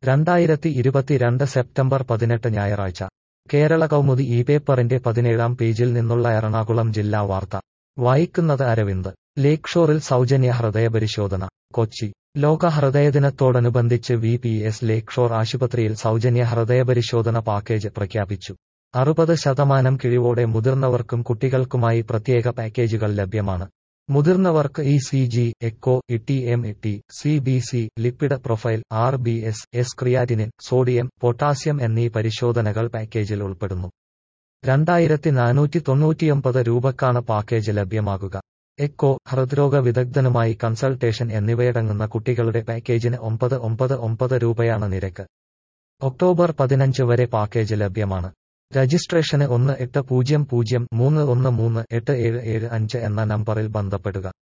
രണ്ടായിരത്തി ഇരുപത്തിരണ്ട് സെപ്റ്റംബർ പതിനെട്ട് ഞായറാഴ്ച കേരള കൗമുദി ഈ പേപ്പറിന്റെ പതിനേഴാം പേജിൽ നിന്നുള്ള എറണാകുളം ജില്ലാ വാർത്ത വായിക്കുന്നത് അരവിന്ദ് ലേക്ക് ഷോറിൽ സൗജന്യ ഹൃദയപരിശോധന കൊച്ചി ലോക ഹൃദയദിനത്തോടനുബന്ധിച്ച് V P S Lakeshore ആശുപത്രിയിൽ സൗജന്യ ഹൃദയപരിശോധന പാക്കേജ് പ്രഖ്യാപിച്ചു അറുപത് ശതമാനം കിഴിവോടെ മുതിർന്നവർക്കും കുട്ടികൾക്കുമായി പ്രത്യേക പാക്കേജുകൾ ലഭ്യമാണ് മുതിർന്നവർക്ക് E C G echo E M T C B C lipid profile R B S S creatinine sodium potassium എന്നീ പരിശോധനകൾ പാക്കേജിൽ ഉൾപ്പെടുന്നു രണ്ടായിരത്തി നാനൂറ്റി തൊണ്ണൂറ്റിയൊമ്പത് രൂപക്കാണ് പാക്കേജ് ലഭ്യമാകുക എക്കോ ഹൃദ്രോഗ വിദഗ്ധനുമായി കൺസൾട്ടേഷൻ എന്നിവയടങ്ങുന്ന കുട്ടികളുടെ പാക്കേജിന് ഒമ്പത് ഒമ്പത് ഒമ്പത് രൂപയാണ് നിരക്ക് ഒക്ടോബർ പതിനഞ്ച് വരെ പാക്കേജ് ലഭ്യമാണ് രജിസ്ട്രേഷന് ഒന്ന് എട്ട് പൂജ്യം പൂജ്യം മൂന്ന് ഒന്ന് മൂന്ന് എട്ട് ഏഴ് ഏഴ് അഞ്ച് എന്ന നമ്പറിൽ ബന്ധപ്പെടുക